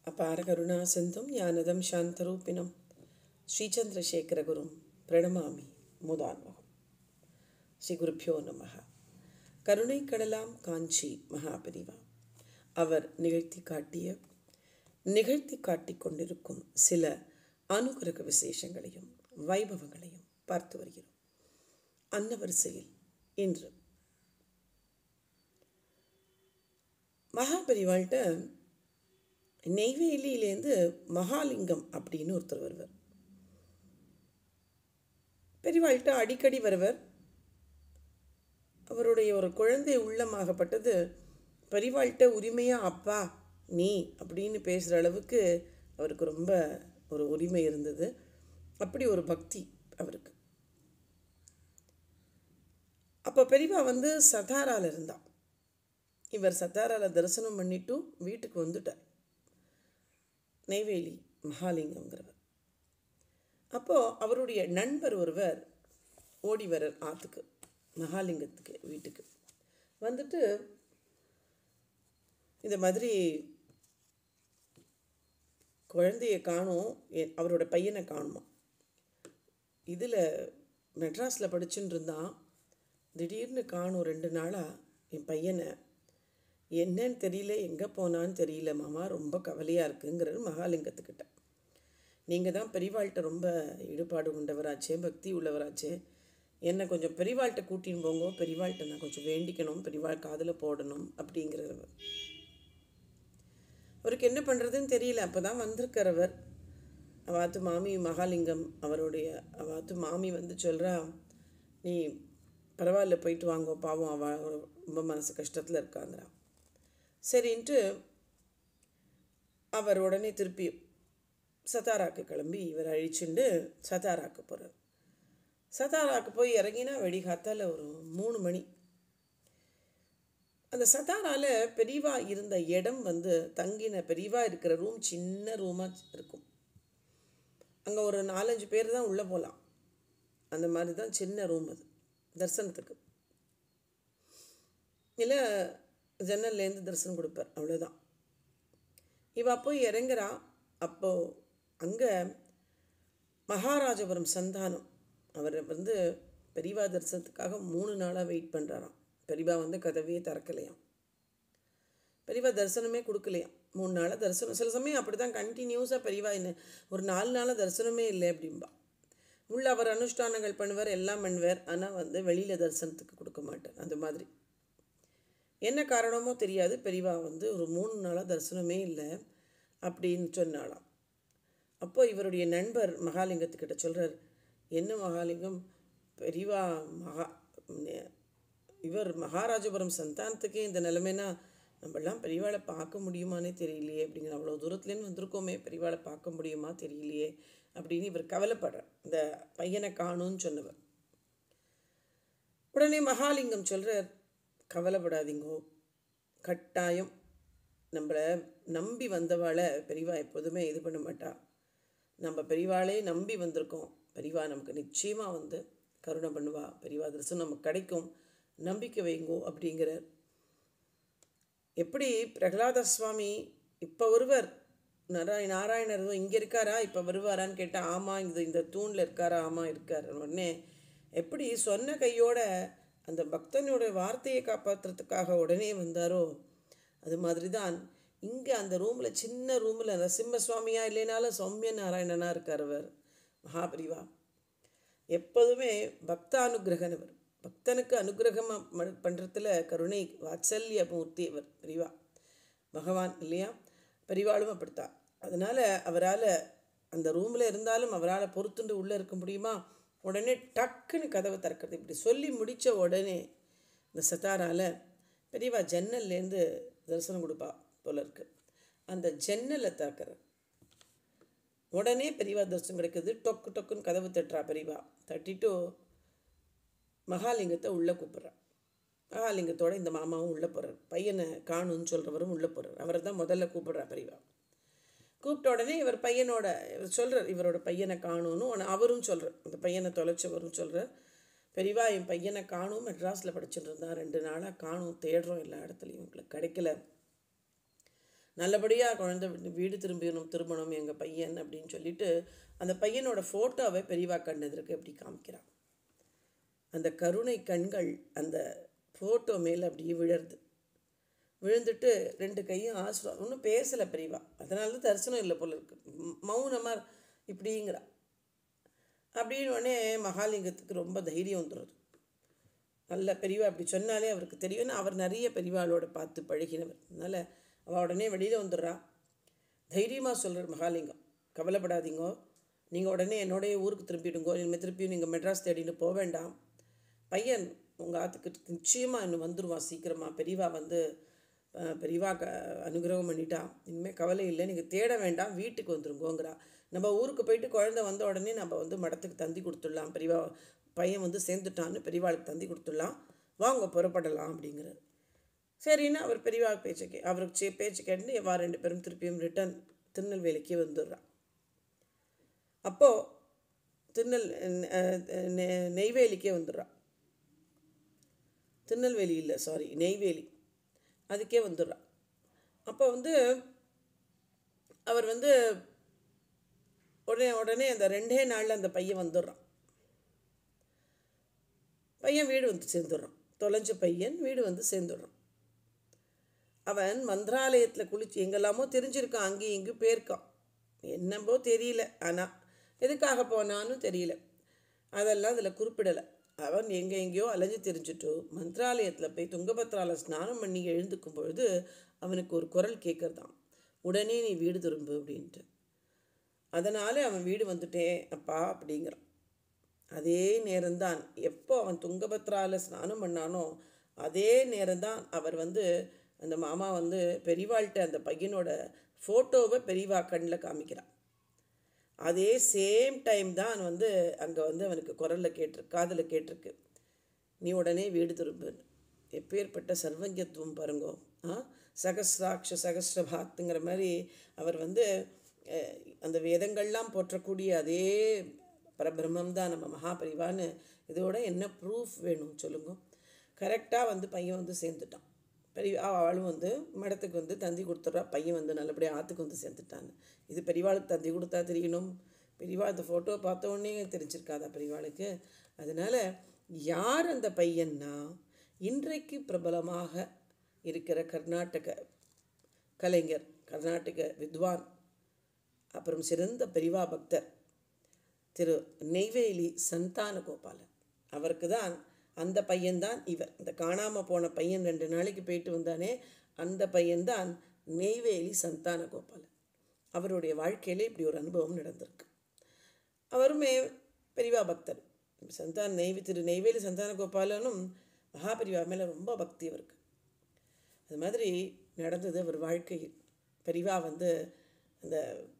அபார கருணா சிந்தும் ஞானதம் சாந்தரூபிணம் ஸ்ரீச்சந்திரசேகரகுரும் பிரணமாமி முதான்மகம் ஸ்ரீ குருப்பியோ நமக கருணை கடலாம் காஞ்சி மகாபெரிவா அவர் நிகழ்த்தி காட்டிய நிகழ்த்தி காட்டிக் கொண்டிருக்கும் சில அனுகிரக விசேஷங்களையும் வைபவங்களையும் பார்த்து வருகிறோம் அந்த வரிசையில் இன்று மகாபெரிவாள்கிட்ட நெய்வேலியிலேருந்து மகாலிங்கம் அப்படின்னு ஒருத்தர் வருவார் பெரியவாள்கிட்ட அடிக்கடி வருவர் அவருடைய ஒரு குழந்தை உள்ளமாகப்பட்டது பெரியவாள்கிட்ட உரிமையாக அப்பா நீ அப்படின்னு பேசுகிற அளவுக்கு அவருக்கு ரொம்ப ஒரு உரிமை இருந்தது அப்படி ஒரு பக்தி அவருக்கு அப்போ பெரியவா வந்து சதாரால இருந்தா இவர் சத்தாரால தரிசனம் பண்ணிட்டு வீட்டுக்கு வந்துட்டார் நெய்வேலி மகாலிங்கங்கிறவர் அப்போது அவருடைய நண்பர் ஒருவர் ஓடி வரார் ஆற்றுக்கு மகாலிங்கத்துக்கு வீட்டுக்கு வந்துட்டு இந்த மாதிரி குழந்தைய காணும் எ- அவரோட பையனை காணுமா இதில் மெட்ராஸில் படிச்சுட்டு இருந்தான் திடீர்னு காணும் ரெண்டு நாளாக என் பையனை என்னன்னு தெரியல எங்கே போனான்னு தெரியல மாமா ரொம்ப கவலையாக இருக்குங்கிறது மகாலிங்கத்துக்கிட்ட நீங்கள் தான் பெரியவாள்கிட்ட ரொம்ப ஈடுபாடு கொண்டவராச்சே பக்தி உள்ளவராச்சே என்னை கொஞ்சம் பெரியவாள்கிட்ட கூட்டின்னு போங்க பெரியவாள்கிட்ட நான் கொஞ்சம் வேண்டிக்கணும் பெரியவாள் காதில் போடணும் அப்படிங்கிறவர் அவருக்கு என்ன பண்ணுறதுன்னு தெரியல அப்போ தான் வந்திருக்கிறவர் அவாத்து மாமி மகாலிங்கம் அவருடைய அவாத்து மாமி வந்து சொல்கிறா நீ பரவாயில்ல போயிட்டு வாங்கோ பாவம் அவ ரொம்ப மனசு கஷ்டத்தில் இருக்காங்கிறா சரின்ட்டு அவர் உடனே திருப்பி சதாராக்கு கிளம்பி இவர் அழிச்சுண்டு சதாராக்கு போகிறார் சதாராக்கு போய் இறங்கினா வெடிகாத்தால ஒரு மூணு மணி அந்த சதாரால பெரியவா இருந்த இடம் வந்து தங்கின பெரியவா இருக்கிற ரூம் சின்ன ரூமாக இருக்கும் அங்கே ஒரு நாலஞ்சு பேர் தான் உள்ளே போகலாம் அந்த மாதிரி தான் சின்ன ரூம் அது தரிசனத்துக்கு இல்லை ஜன்னல்லேருந்து தரிசனம் கொடுப்பார் அவ்வளோதான் இவ போய் இறங்குறா அப்போது அங்கே மகாராஜபுரம் சந்தானம் அவர் வந்து பெரியவா தரிசனத்துக்காக மூணு நாளாக வெயிட் பண்ணுறாராம் பெரியவா வந்து கதவையே திறக்கலையாம் பெரியவா தரிசனமே கொடுக்கலையாம் மூணு நாளாக தரிசனம் சில சமயம் அப்படி தான் கண்டினியூஸாக பெரியவா என்ன ஒரு நாலு நாளாக தரிசனமே இல்லை அப்படிம்பா உள்ள அவர் அனுஷ்டானங்கள் பண்ணுவார் எல்லாம் பண்ணுவார் ஆனால் வந்து வெளியில் தரிசனத்துக்கு கொடுக்க மாட்டார் அந்த மாதிரி என்ன காரணமோ தெரியாது பெரியவா வந்து ஒரு மூணு நாளாக தரிசனமே இல்லை அப்படின்னு சொன்னாலாம் அப்போ இவருடைய நண்பர் மகாலிங்கத்துக்கிட்ட சொல்கிறார் என்ன மகாலிங்கம் பெரியவா மகா நெ- இவர் மகாராஜபுரம் சந்தானத்துக்கே இந்த நிலைமைனா நம்மளாம் பெரியவாளை பார்க்க முடியுமானே தெரியலையே அப்படிங்கிற அவ்வளோ தூரத்துலேருந்து வந்திருக்கோமே பெரியவாளை பார்க்க முடியுமா தெரியலையே அப்படின்னு இவர் கவலைப்படுறார் இந்த பையனை காணும்னு சொன்னவர் உடனே மகாலிங்கம் சொல்கிறார் கவலைப்படாதீங்கோ கட்டாயம் நம்மளை நம்பி வந்தவாளை பெரியவா எப்போதுமே இது பண்ண மாட்டா நம்ம பெரியவாளே நம்பி வந்திருக்கோம் பெரியவா நமக்கு நிச்சயமாக வந்து கருணை பண்ணுவா பெரியவா தரிசனம் நமக்கு கிடைக்கும் நம்பிக்கை வைங்கோ அப்படிங்கிறார் எப்படி பிரகலாத சுவாமி இப்போ ஒருவர் நாராய நாராயணர் இங்கே இருக்காரா இப்போ வருவாரான்னு கேட்டால் ஆமாம் இது இந்த தூணில் இருக்காரா ஆமாம் இருக்கார் உடனே எப்படி சொன்ன கையோட அந்த பக்தனோட வார்த்தையை காப்பாற்றுறதுக்காக உடனே வந்தாரோ அது மாதிரி தான் இங்கே அந்த ரூமில் சின்ன ரூமில் நரசிம்ம சுவாமியா இல்லைனாலும் சௌமிய நாராயணனா இருக்கார் அவர் மகாபரிவா எப்போதுமே பக்த அனுகிரகன் அவர் பக்தனுக்கு அனுகிரகமாக பண்ணுறதுல கருணை வாத்சல்ய மூர்த்தி அவர் பெரிவா பகவான் இல்லையா பெரிவாளும் அப்படித்தான் அதனால் அவரால் அந்த ரூமில் இருந்தாலும் அவரால் பொறுத்துண்டு உள்ளே இருக்க முடியுமா உடனே டக்குன்னு கதவை திறக்கிறது இப்படி சொல்லி முடித்த உடனே இந்த சத்தாரால் பெரியவா ஜன்னல்லேருந்து தரிசனம் கொடுப்பா போல இருக்கு அந்த ஜன்னலை திறக்கிறார் உடனே பெரியவா தரிசனம் கிடைக்குது டொக்கு டொக்குன்னு கதவு தட்டுறா பெரியவா தட்டிட்டு மகாலிங்கத்தை உள்ளே கூப்பிட்றா மகாலிங்கத்தோட இந்த மாமாவும் உள்ளே போகிறார் பையனை காணும்னு சொல்கிறவரும் உள்ளே போகிறார் அவரை தான் முதல்ல கூப்பிடுறா பெரியவா கூப்பிட்ட உடனே இவர் பையனோட இவர் சொல்கிறார் இவரோட பையனை காணும்னு உடனே அவரும் சொல்கிறார் அந்த பையனை தொலைச்சவரும் சொல்கிறார் பெரியவா என் பையனை காணும் மெட்ராஸில் படிச்சுட்டு இருந்தான் ரெண்டு நாளாக காணும் தேடுறோம் எல்லா இடத்துலையும் உங்களுக்கு கிடைக்கல நல்லபடியாக குழந்தை வீ- வீடு திரும்பிடணும் திரும்பணும் எங்கள் பையன் அப்படின்னு சொல்லிட்டு அந்த பையனோட ஃபோட்டோவை பெரியவா கண்ணெதிர்க்கு அப்படி காமிக்கிறான் அந்த கருணை கண்கள் அந்த ஃபோட்டோ மேலே அப்படியே விழருது விழுந்துட்டு ரெண்டு கையும் ஆசிரம் ஒன்றும் பேசலை பெரியவா அதனால தான் தரிசனம் இல்லை போல இருக்கு ம- மௌனமா இப்படிங்கிறா அப்படின்னு உடனே மகாலிங்கத்துக்கு ரொம்ப தைரியம் வந்துடுது நல்ல பெரியவா அப்படி சொன்னாலே அவருக்கு தெரியும்னு அவர் நிறைய பெரியவாளோட பார்த்து பழகினவர் அதனால் அவள் உடனே வெளியில் வந்துடுறா தைரியமாக சொல்கிறார் மகாலிங்கம் கவலைப்படாதீங்கோ நீங்கள் உடனே என்னோடைய ஊருக்கு திரும்பிடுங்கோ இனிமேல் திருப்பியும் நீங்கள் மெட்ராஸ் தேடின்னு போக வேண்டாம் பையன் உங்கள் ஆத்துக்கு நிச்சயமாக இன்னும் வந்துடுவான் சீக்கிரமாக பெரியவா வந்து அஹ், பெரியவா க அனுகிரகம் பண்ணிட்டா இனிமேல் கவலை இல்லை நீங்கள் தேட வேண்டாம் வீட்டுக்கு வந்துருங்கோங்கிறா நம்ம ஊருக்கு போயிட்டு குழந்தை வந்த உடனே நம்ம வந்து மடத்துக்கு தந்தி கொடுத்துடலாம் பெரியவா பையன் வந்து சேர்ந்துட்டான்னு பெரியவாளுக்கு தந்தி கொடுத்துடலாம் வாங்க புறப்படலாம் அப்படிங்கிறார் சரின்னு அவர் பெரியவா பேச்சு கே அவருக்கு சே பேச்சு கேட்டு வா ரெண்டு பேரும் திருப்பியும் ரிட்டர்ன் திருநெல்வேலிக்கு வந்துடுறான் அப்போது திருநெல் அஹ், நெ- நெய்வேலிக்கே வந்துடுறான் திருநெல்வேலி இல்லை சாரி நெய்வேலி அதுக்கே வந்துடுறான் அப்போ வந்து அவர் வந்து உடனே உடனே அந்த ரெண்டே நாளில் அந்த பையன் வந்துடுறான் பையன் வீடு வந்து சேர்ந்துடுறான் தொலைஞ்ச பையன் வீடு வந்து சேர்ந்துடுறான் அவன் மந்திராலயத்தில் குளிச்சு எங்கெல்லாமோ தெரிஞ்சிருக்கான் அங்கேயும் இங்கேயும் போயிருக்கான் என்னவோ தெரியல ஆனால் எதுக்காக போனான்னு தெரியல அதெல்லாம் அதில் குறிப்பிடலை அவன் எங்கே எங்கேயோ அலைஞ்சு தெரிஞ்சுட்டு மந்திராலயத்தில் போய் துங்கபத்ரால ஸ்நானம் பண்ணி எழுந்துக்கும் பொழுது அவனுக்கு ஒரு குரல் கேட்குறதாம் உடனே நீ வீடு திரும்பு அப்படின்ட்டு அதனால் அவன் வீடு வந்துட்டேன் அப்பா அப்படிங்கிறான் அதே நேரம்தான் எப்போ அவன் துங்கபத்ரால ஸ்நானம் பண்ணானோ அதே நேரம்தான் அவர் வந்து அந்த மாமா வந்து பெரியவாள்கிட்ட அந்த பையனோட ஃபோட்டோவை பெரியவா கண்ணில் காமிக்கிறான் அதே சேம் டைம் தான் வந்து அங்கே வந்து அவனுக்கு குரலில் கேட்டிருக்கு காதில் கேட்டிருக்கு நீ உடனே வீடு திரும்புன்னு எப்பேற்பட்ட சர்வஜத்துவம் பாருங்கோ ஆ சகசிராட்ச சகசிரபாத்துங்கிற மாதிரி அவர் வந்து அஹ், அந்த வேதங்கள்லாம் போற்றக்கூடிய அதே பரபிரம்மம் தான் நம்ம மகாபரிவான்னு இதோட என்ன ப்ரூஃப் வேணும் சொல்லுங்க கரெக்டாக வந்து பையன் வந்து சேர்ந்துட்டான் பெரிய அவளும் வந்து மடத்துக்கு வந்து தந்தி கொடுத்துட்றா பையன் வந்து நல்லபடியாக ஆற்றுக்கு வந்து சேர்ந்துட்டான்னு இது பெரியவாளுக்கு தந்தி கொடுத்தா தெரியணும் பெரியவா அந்த ஃபோட்டோ பார்த்த உடனே தெரிஞ்சிருக்காதா பெரியவாளுக்கு அதனால் யார் அந்த பையன்னா இன்றைக்கு பிரபலமாக இருக்கிற கர்நாடக கலைஞர் கர்நாடக வித்வான் அப்புறம் சிறந்த பெரிவா பக்தர் திரு நெய்வேலி சந்தான கோபாலன் அவருக்கு தான் அந்த பையன்தான் இவர் இந்த காணாமல் போன பையன் ரெண்டு நாளைக்கு போயிட்டு வந்தானே அந்த பையன்தான் நெய்வேலி சந்தான கோபாலன் அவருடைய வாழ்க்கையிலே இப்படி ஒரு அனுபவம் நடந்திருக்கு அவருமே பெரிவா பக்தர் சந்தான் நெய்வி திரு நெய்வேலி சந்தான கோபாலனும் மகாபெரிவா மேலே ரொம்ப பக்தி அவருக்கு அது மாதிரி நடந்தது அவர் வாழ்க்கையில் பெரிவா வந்து அந்த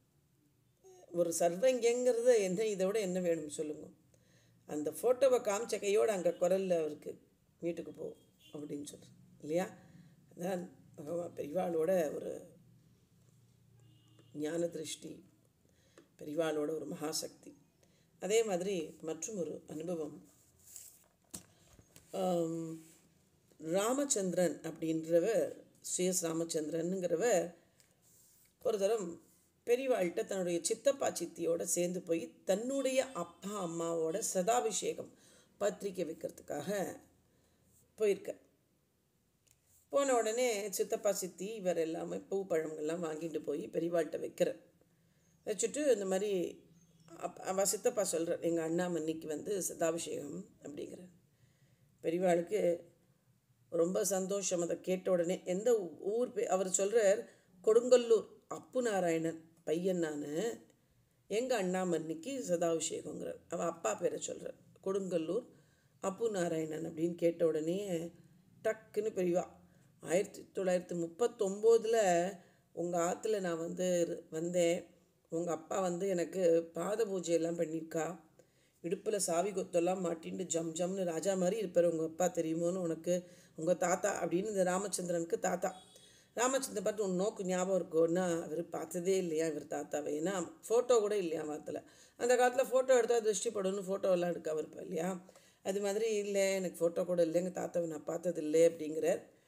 ஒரு சர்வங்கங்கிறது என்ன இதை விட என்ன வேணும் சொல்லுங்க அந்த ஃபோட்டோவை காமிச்ச கையோடு அங்கே குரலில் அவருக்கு வீட்டுக்கு போ அப்படின்னு சொல்கிறேன் இல்லையா அதான் பகவான் பெரிவாளோட ஒரு ஞான திருஷ்டி பெரிவாளோட ஒரு மகாசக்தி அதே மாதிரி மற்றும் ஒரு அனுபவம் ஆம், ராமச்சந்திரன் அப்படின்றவர் ஸ்ரீஎஸ் ராமச்சந்திரனுங்கிறவர் ஒரு தரம் பெரியவாள்கிட்ட தன்னுடைய சித்தப்பா சித்தியோட சேர்ந்து போய் தன்னுடைய அப்பா அம்மாவோட சதாபிஷேகம் பத்திரிக்கை வைக்கிறதுக்காக போயிருக்க போன உடனே சித்தப்பா சித்தி இவர் எல்லாமே பூ பழங்கள்லாம் வாங்கிட்டு போய் பெரியவாள்கிட்ட வைக்கிற வச்சுட்டு இந்த மாதிரி அப் அவ சித்தப்பா சொல்கிறார் எங்கள் அண்ணா மன்னிக்கு வந்து சதாபிஷேகம் அப்படிங்கிற பெரியவாளுக்கு ரொம்ப சந்தோஷம் அதை கேட்ட உடனே எந்த ஊர் பே அவர் சொல்கிறார் கொடுங்கல்லூர் அப்பு நாராயணன் பையன் நான் எங்கள் அண்ணாமன்னிக்கு சதாபிஷேகங்கிறார் அவள் அப்பா பேரை சொல்கிறார் கொடுங்கல்லூர் அப்பு நாராயணன் அப்படின்னு கேட்ட உடனே டக்குன்னு பெரியவா ஆயிரத்தி தொள்ளாயிரத்தி முப்பத்தொம்போதில் உங்கள் ஆற்றுல நான் வந்து இரு- வந்தேன் உங்கள் அப்பா வந்து எனக்கு பாத பூஜையெல்லாம் பண்ணியிருக்கா இடுப்பில் சாவி கொத்தெல்லாம் மாட்டின்னு ஜம் ஜம்னு ராஜா மாதிரி இருப்பார் உங்கள் அப்பா தெரியுமோன்னு உனக்கு உங்கள் தாத்தா அப்படின்னு இந்த ராமச்சந்திரனுக்கு தாத்தா ராமச்சந்திரன் பார்த்து உன் நோக்கு ஞாபகம் இருக்கோன்னா அவர் பார்த்ததே இல்லையா இவர் தாத்தாவை ஏன்னா ஃபோட்டோ கூட இல்லையா வாரத்தில் அந்த காலத்தில் ஃபோட்டோ எடுத்தால் திருஷ்டி படணும்னு ஃபோட்டோவெல்லாம் எடுக்க அவர் இல்லையா அது மாதிரி இல்லை எனக்கு ஃபோட்டோ கூட இல்லை எங்கள் தாத்தாவை நான் பார்த்தது இல்லை அப்படிங்கிறார்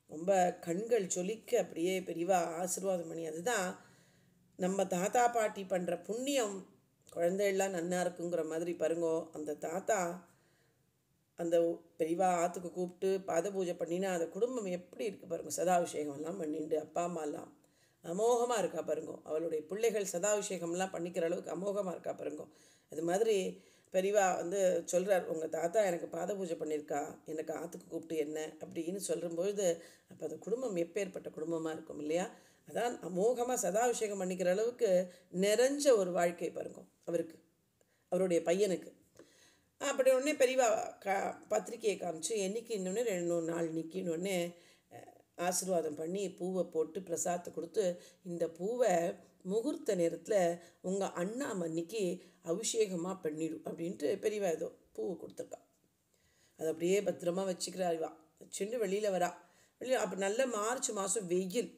ரொம்ப கண்கள் ஜொலிக்க அப்படியே பெரியவா ஆசீர்வாதம் பண்ணி அதுதான் நம்ம தாத்தா பாட்டி பண்ணுற புண்ணியம் குழந்தைகள்லாம் நன்னா இருக்குங்கிற மாதிரி பாருங்கோ அந்த தாத்தா அந்த பெரியவா ஆற்றுக்கு கூப்பிட்டு பாத பூஜை பண்ணினா அந்த குடும்பம் எப்படி இருக்குது பாருங்க சதாபிஷேகம்லாம் பண்ணிட்டு அப்பா அம்மாலாம் அமோகமாக இருக்கா பாருங்க அவளுடைய பிள்ளைகள் சதாபிஷேகம்லாம் பண்ணிக்கிற அளவுக்கு அமோகமாக இருக்கா பாருங்க அது மாதிரி பெரியவா வந்து சொல்கிறார் உங்கள் தாத்தா எனக்கு பாத பூஜை பண்ணியிருக்கா எனக்கு ஆற்றுக்கு கூப்பிட்டு என்ன அப்படின்னு சொல்லும்பொழுது அப்போ அந்த குடும்பம் எப்பேற்பட்ட குடும்பமாக இருக்கும் இல்லையா அதான் அமோகமாக சதாபிஷேகம் பண்ணிக்கிற அளவுக்கு நிறைஞ்ச ஒரு வாழ்க்கை பாருங்க அவருக்கு அவருடைய பையனுக்கு அப்படி உடனே பெரியவா க பத்திரிக்கையை காமிச்சு என்னைக்கு இன்னொன்று ரெண்டு மூணு நாள் நிற்கின்னு உடனே ஆசீர்வாதம் பண்ணி பூவை போட்டு பிரசாதத்தை கொடுத்து இந்த பூவை முகூர்த்த நேரத்தில் உங்கள் அண்ணா மன்னிக்கு அபிஷேகமாக பண்ணிடும் அப்படின்ட்டு பெரியவா ஏதோ பூவை கொடுத்துருக்கா அது அப்படியே பத்திரமா வச்சுக்கிறா இவா வச்சுட்டு வெளியில் வரா வெளியில் அப்போ நல்ல மார்ச் மாதம் வெயில்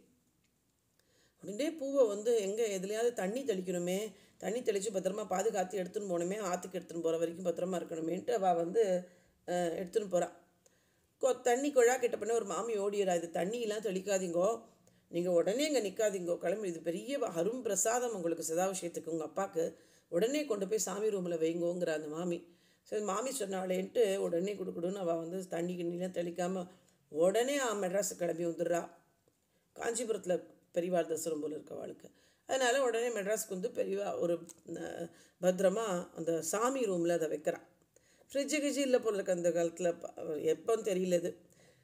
உடனே பூவை வந்து எங்கே எதுலையாவது தண்ணி தெளிக்கணுமே தண்ணி தெளித்து பத்திரமா பாதுகாத்து எடுத்துன்னு போகணுமே ஆற்றுக்கு எடுத்துன்னு போகிற வரைக்கும் பத்திரமா இருக்கணுமேன்ட்டு அவள் வந்து அஹ், எடுத்துன்னு போகிறாள் கொ தண்ணி குழா கிட்ட பண்ண ஒரு மாமி ஓடிடுறா இது தண்ணியெல்லாம் தெளிக்காதீங்கோ நீங்கள் உடனே இங்கே நிற்காதீங்கோ கிளம்பி இது பெரிய அரும் பிரசாதம் உங்களுக்கு சதாபிஷேகத்துக்கு உங்கள் அப்பாவுக்கு உடனே கொண்டு போய் சாமி ரூமில் வைங்கோங்கிற அந்த மாமி சரி மாமி சொன்னாலேன்ட்டு உடனே கொடுக்கணுன்னு அவள் வந்து தண்ணி கிண்ணிலாம் தெளிக்காமல் உடனே அவன் மெட்ராஸு கிளம்பி வந்துடுறா காஞ்சிபுரத்தில் பெரியவாள் தரிசனம் போல் இருக்க அவளுக்கு அதனால் உடனே மெட்ராஸ்க்கு வந்து பெரியவா ஒரு அஹ், பத்திரமா அந்த சாமி ரூமில் அதை வைக்கிறான் ஃப்ரிட்ஜு கிஜி இல்லை போல இருக்கு அந்த காலத்தில் எப்போன்னு தெரியல இது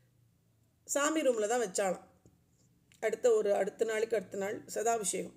சாமி ரூமில் தான் வச்சாலாம் அடுத்த ஒரு அடுத்த நாளைக்கு அடுத்த நாள் சதாபிஷேகம்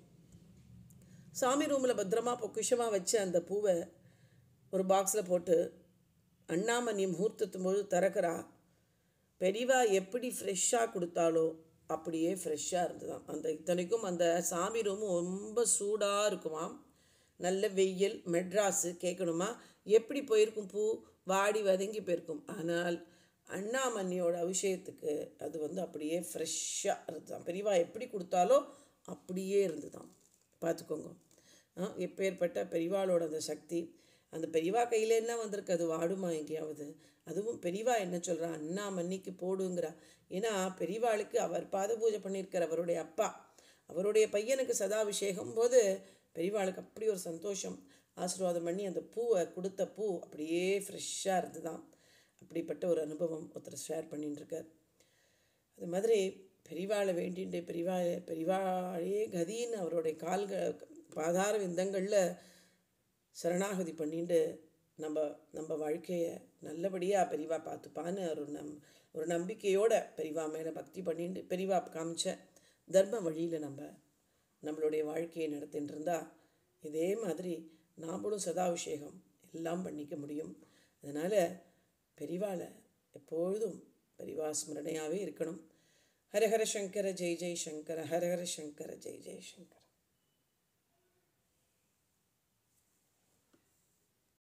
சாமி ரூமில் பத்திரமா பொக்கிஷமாக வச்சு அந்த பூவை ஒரு பாக்ஸில் போட்டு அண்ணாமணி முகூர்த்தத்து போது திறக்கிறா பெரியவா எப்படி ஃப்ரெஷ்ஷாக கொடுத்தாலோ அப்படியே ஃப்ரெஷ்ஷாக இருந்ததாம் அந்த இத்தனைக்கும் அந்த சாமி ரூம் ரொம்ப சூடாக இருக்குமாம் நல்ல வெயில் மெட்ராஸு கேட்கணுமா எப்படி போயிருக்கும் பூ வாடி வதங்கி போயிருக்கும் ஆனால் அண்ணாமணியோட அபிஷேகத்துக்கு அது வந்து அப்படியே ஃப்ரெஷ்ஷாக இருந்ததாம் பெரியவா எப்படி கொடுத்தாலோ அப்படியே இருந்ததாம் பார்த்துக்கோங்க ஆ, எப்பேற்பட்ட பெரியவாளோட அந்த சக்தி அந்த பெரியவா கையில் என்ன வந்திருக்கு அது வாடுமா எங்கேயாவது அதுவும் பெரியவா என்ன சொல்கிறா அண்ணா மன்னிக்கு போடுங்கிறா ஏன்னா பெரியவாளுக்கு அவர் பாத பூஜை பண்ணியிருக்கிற அவருடைய அப்பா அவருடைய பையனுக்கு சதாபிஷேகம் போது பெரியவாளுக்கு அப்படி ஒரு சந்தோஷம் ஆசீர்வாதம் பண்ணி அந்த பூவை கொடுத்த பூ அப்படியே ஃப்ரெஷ்ஷாக இருந்துதான் அப்படிப்பட்ட ஒரு அனுபவம் ஒருத்தர் ஷேர் பண்ணிட்டு இருக்கார் அது மாதிரி பெரிவாளை வேண்டிட்டு பெரிவா பெரிவாளே கதின்னு அவருடைய கால்கள் பாதார விந்தங்களில் சரணாகதி பண்ணிட்டு நம்ம நம்ம வாழ்க்கையை நல்லபடியாக பெரிவா பார்த்துப்பான்னு ஒரு நம் ஒரு நம்பிக்கையோட பெரிவா மேலே பக்தி பண்ணிட்டு பெரிவா காமிச்ச தர்ம வழியில் நம்ம நம்மளுடைய வாழ்க்கையை நடத்திட்டு இருந்தா இதே மாதிரி நாமளும் சதாபிஷேகம் எல்லாம் பண்ணிக்க முடியும் அதனால் பெரிவாளை எப்பொழுதும் பெரிவா ஸ்மரணையாகவே இருக்கணும் ஹரஹர சங்கர ஜெய் ஜெய் சங்கர ஹரஹர சங்கர ஜெய் ஜெய் சங்கர